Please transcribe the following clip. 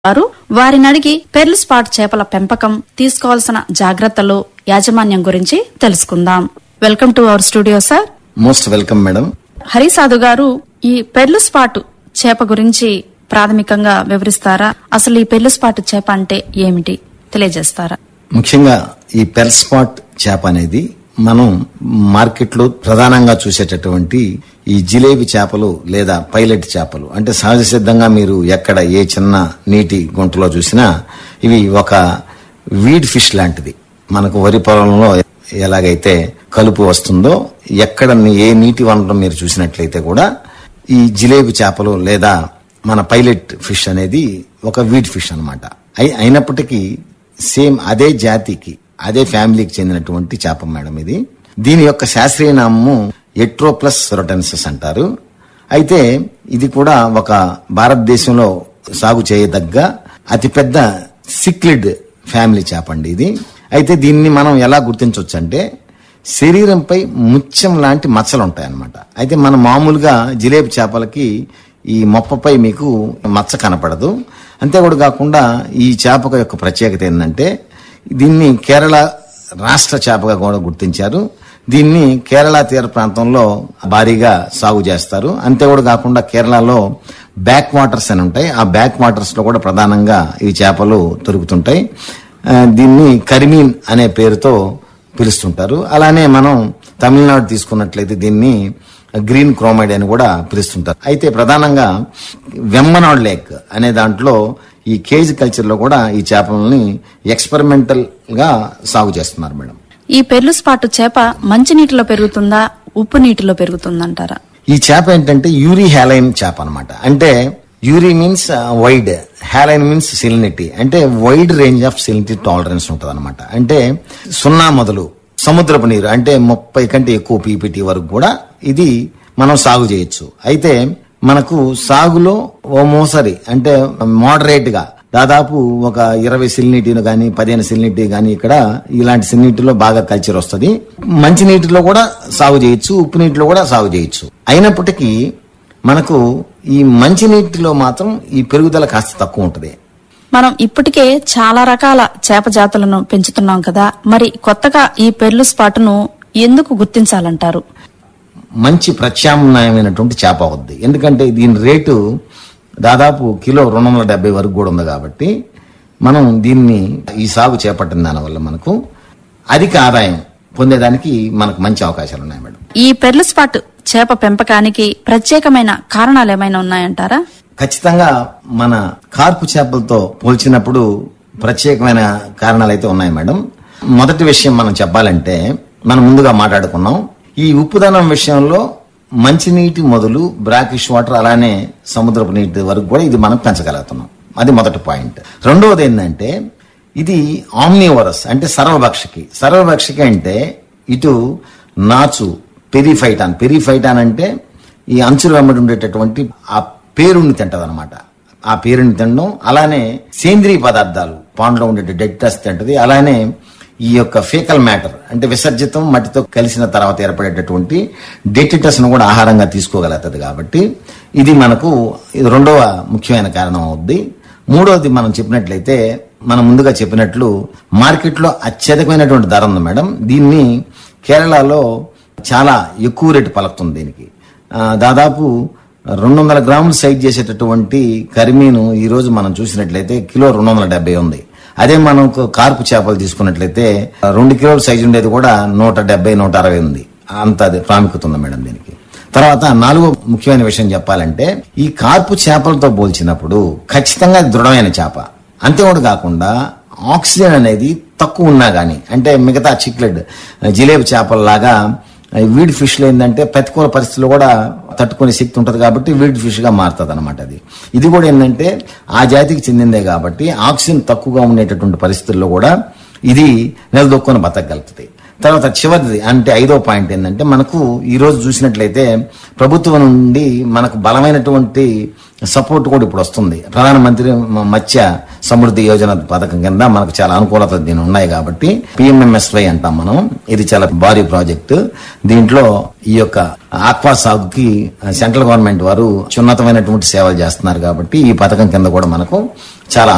వారు వారిని అడిగి పెర్ల్ స్పాట్ చేపల పెంపకం తీసుకోవాల్సిన జాగ్రత్తలు యాజమాన్యం గురించి తెలుసుకుందాం welcome to our studio sir most welcome madam Harisadhu గారు ఈ పెర్ల్ స్పాట్ చేప గురించి ప్రాథమికంగా వివరిస్తారా అసలు ఈ పెర్ల్ స్పాట్ చేప అంటే ఏమిటి తెలియజేస్తారా ముఖ్యంగా ఈ పెర్ స్పాట్ చేప అనేది మనం మార్కెట్లో ప్రధానంగా చూసేటటువంటి ఈ జిలేబీ చేపలు లేదా పైలట్ చేపలు అంటే సహజ సిద్ధంగా మీరు ఎక్కడ ఏ చిన్న నీటి గుంటలో చూసినా ఇవి ఒక వీడ్ ఫిష్ లాంటిది మనకు వరి పొలంలో ఎలాగైతే కలుపు వస్తుందో ఎక్కడ ని- ఏ నీటి వనరులు మీరు చూసినట్లయితే కూడా ఈ జిలేబీ చేపలు లేదా మన పైలట్ ఫిష్ అనేది ఒక వీడ్ ఫిష్ అనమాట అయినప్పటికీ సేమ్ అదే జాతికి అదే ఫ్యామిలీకి చెందినటువంటి చేప మేడం ఇది దీని యొక్క శాస్త్రీయ నామము ఎట్రోప్లస్ రొటెన్సస్ అంటారు అయితే ఇది కూడా ఒక భారతదేశంలో సాగు చేయదగ్గ అతిపెద్ద సిక్లిడ్ ఫ్యామిలీ చేప అండి ఇది అయితే దీన్ని మనం ఎలా గుర్తించవచ్చు అంటే శరీరంపై ముత్యం లాంటి మచ్చలు ఉంటాయన్నమాట అయితే మన మామూలుగా జిలేబీ చేపలకి ఈ మొప్పపై మీకు మచ్చ కనపడదు అంతే కూడా కాకుండా ఈ చేప యొక్క ప్రత్యేకత ఏంటంటే దీన్ని కేరళ రాష్ట్ర చేపగా కూడా గుర్తించారు దీన్ని కేరళ తీర ప్రాంతంలో భారీగా సాగు చేస్తారు అంతే కూడా కాకుండా కేరళలో బ్యాక్ వాటర్స్ అని ఉంటాయి ఆ బ్యాక్ వాటర్స్ లో కూడా ప్రధానంగా ఈ చేపలు దొరుకుతుంటాయి ఆ, దీన్ని కరిమీన్ అనే పేరుతో పిలుస్తుంటారు అలానే మనం తమిళనాడు తీసుకున్నట్లయితే దీన్ని గ్రీన్ క్రోమైడ్ అని కూడా పిలుస్తుంటారు అయితే ప్రధానంగా వెమ్మనాడ్ లేక్ అనే దాంట్లో ఈ కేజ్ కల్చర్ లో కూడా ఈ చేపలని ఎక్స్పెరిమెంటల్ గా సాగు చేస్తున్నారు మేడం ఈ పెర్ల్ స్పాట్ చేప మంచి నీటిలో పెరుగుతుందా ఉప్పు నీటిలో పెరుగుతుందంటారా ఈ చేప ఏంటంటే యూరి హ్యాలైన్ చేప అన్నమాట అంటే eury means wide haline means salinity అంటే wide range of salinity tolerance ఉంటుంది అనమాట అంటే సున్నా మొదలు సముద్రపు నీరు అంటే ముప్పై కంటే ఎక్కువ పీపీటీ వరకు కూడా ఇది మనం సాగు చేయొచ్చు అయితే మనకు సాగులో ఓ మోసరి అంటే మోడరేట్ గా దాదాపు ఒక ఇరవై సిలినిటీలు కానీ పదిహేను సిలినిటీ కానీ ఇక్కడ ఇలాంటి సిలినిటీలో బాగా కల్చర్ వస్తుంది మంచి నీటిలో కూడా సాగు చేయొచ్చు ఉప్పు నీటిలో కూడా సాగు చేయొచ్చు అయినప్పటికీ మనకు ఈ మంచి నీటిలో మాత్రం ఈ పెరుగుదల కాస్త తక్కువ ఉంటుంది మనం ఇప్పటికే చాలా రకాల చేప జాతులను పెంచుతున్నాం కదా మరి కొత్తగా ఈ పెర్ల్ స్పాట్ను ఎందుకు గుర్తించాలంటారు మంచి ప్రత్యామ్నాయమైనటువంటి చేప అవుద్ది ఎందుకంటే దీని రేటు దాదాపు కిలో రెండు వందల డెబ్బై వరకు కూడా ఉంది కాబట్టి మనం దీన్ని ఈ సాగు చేపట్టిన దానివల్ల మనకు అధిక ఆదాయం పొందేదానికి మనకు మంచి అవకాశాలు ఉన్నాయి మేడం ఈ పెర్ల్ స్పాట్ చేప పెంపకానికి ప్రత్యేకమైన కారణాలు ఏమైనా ఉన్నాయంటారా ఖచ్చితంగా మన కార్పు చేపలతో పోల్చినప్పుడు ప్రత్యేకమైన కారణాలు అయితే ఉన్నాయి మేడం మొదటి విషయం మనం చెప్పాలంటే మనం ముందుగా మాట్లాడుకున్నాం ఈ ఉప్పుదనం విషయంలో మంచినీటి మొదలు బ్రాకిష్ వాటర్ అలానే సముద్రపు నీటి వరకు కూడా ఇది మనం పెంచగలుగుతున్నాం అది మొదటి పాయింట్ రెండవది ఏంటంటే ఇది ఆమ్నివరస్ అంటే సర్వభక్షకి సర్వభక్షకి అంటే ఇటు నాచు పెరిఫైటాన్ పెరిఫైటాన్ అంటే ఈ అంచుల వెంబడి ఉండేటటువంటి ఆ పేరుని తింటది అనమాట ఆ పేరుని తినడం అలానే సేంద్రియ పదార్థాలు పాండ్లో ఉండే డెడ్ టెస్ట్ తింటది అలానే ఈ యొక్క ఫేకల్ మ్యాటర్ అంటే విసర్జితం మట్టితో కలిసిన తర్వాత ఏర్పడేటటువంటి డెటిటస్ ను కూడా ఆహారంగా తీసుకోగలుగుతుంది కాబట్టి ఇది మనకు ఇది రెండవ ముఖ్యమైన కారణం అవుద్ది మూడవది మనం చెప్పినట్లయితే మనం ముందుగా చెప్పినట్లు మార్కెట్లో అత్యధికమైనటువంటి ధర ఉంది మేడం దీన్ని కేరళలో చాలా ఎక్కువ రేటు పలుకుతుంది దీనికి ఆ, దాదాపు రెండు వందల గ్రాములు సైజ్ చేసేటటువంటి కరిమీను ఈ రోజు మనం చూసినట్లయితే కిలో రెండు వందల డెబ్బై ఉంది అదే మనం ఒక కార్పు చేపలు తీసుకున్నట్లయితే రెండు కిలోల సైజు ఉండేది కూడా నూట డెబ్బై నూట అరవై ఉంది అంత అది ప్రాముఖ్యత ఉంది మేడం దీనికి తర్వాత నాలుగో ముఖ్యమైన విషయం చెప్పాలంటే ఈ కార్పు చేపలతో పోల్చినప్పుడు ఖచ్చితంగా అది దృఢమైన చేప అంతేకాదు కాకుండా ఆక్సిజన్ అనేది తక్కువ ఉన్నా గానీ అంటే మిగతా చిక్లెడ్ జిలేబీ చేపల్లాగా ఈ వీడ్ ఫిష్ లో ఏంటంటే ప్రతికూల పరిస్థితుల్లో కూడా తట్టుకునే శక్తి ఉంటుంది కాబట్టి వీడ్ ఫిష్ గా మారుతుంది అనమాట అది ఇది కూడా ఏంటంటే ఆ జాతికి చెందిందే కాబట్టి ఆక్సిజన్ తక్కువగా ఉండేటటువంటి పరిస్థితుల్లో కూడా ఇది నిలదొక్కుని బతకగలుగుతుంది తర్వాత చివరిది అంటే ఐదో పాయింట్ ఏంటంటే మనకు ఈ రోజు చూసినట్లయితే ప్రభుత్వం నుండి మనకు బలమైనటువంటి సపోర్ట్ కూడా ఇప్పుడు వస్తుంది ప్రధానమంత్రి మ- మత్స్య సమృద్ధి యోజన పథకం కింద మనకు చాలా అనుకూలతలు దీని ఉన్నాయి కాబట్టి పిఎంఎంఎస్వై అంటాం మనం ఇది చాలా భారీ ప్రాజెక్టు దీంట్లో ఈ యొక్క ఆక్వా సాగుకి సెంట్రల్ గవర్నమెంట్ వారు ఉన్నతమైనటువంటి సేవలు చేస్తున్నారు కాబట్టి ఈ పథకం కింద కూడా మనకు చాలా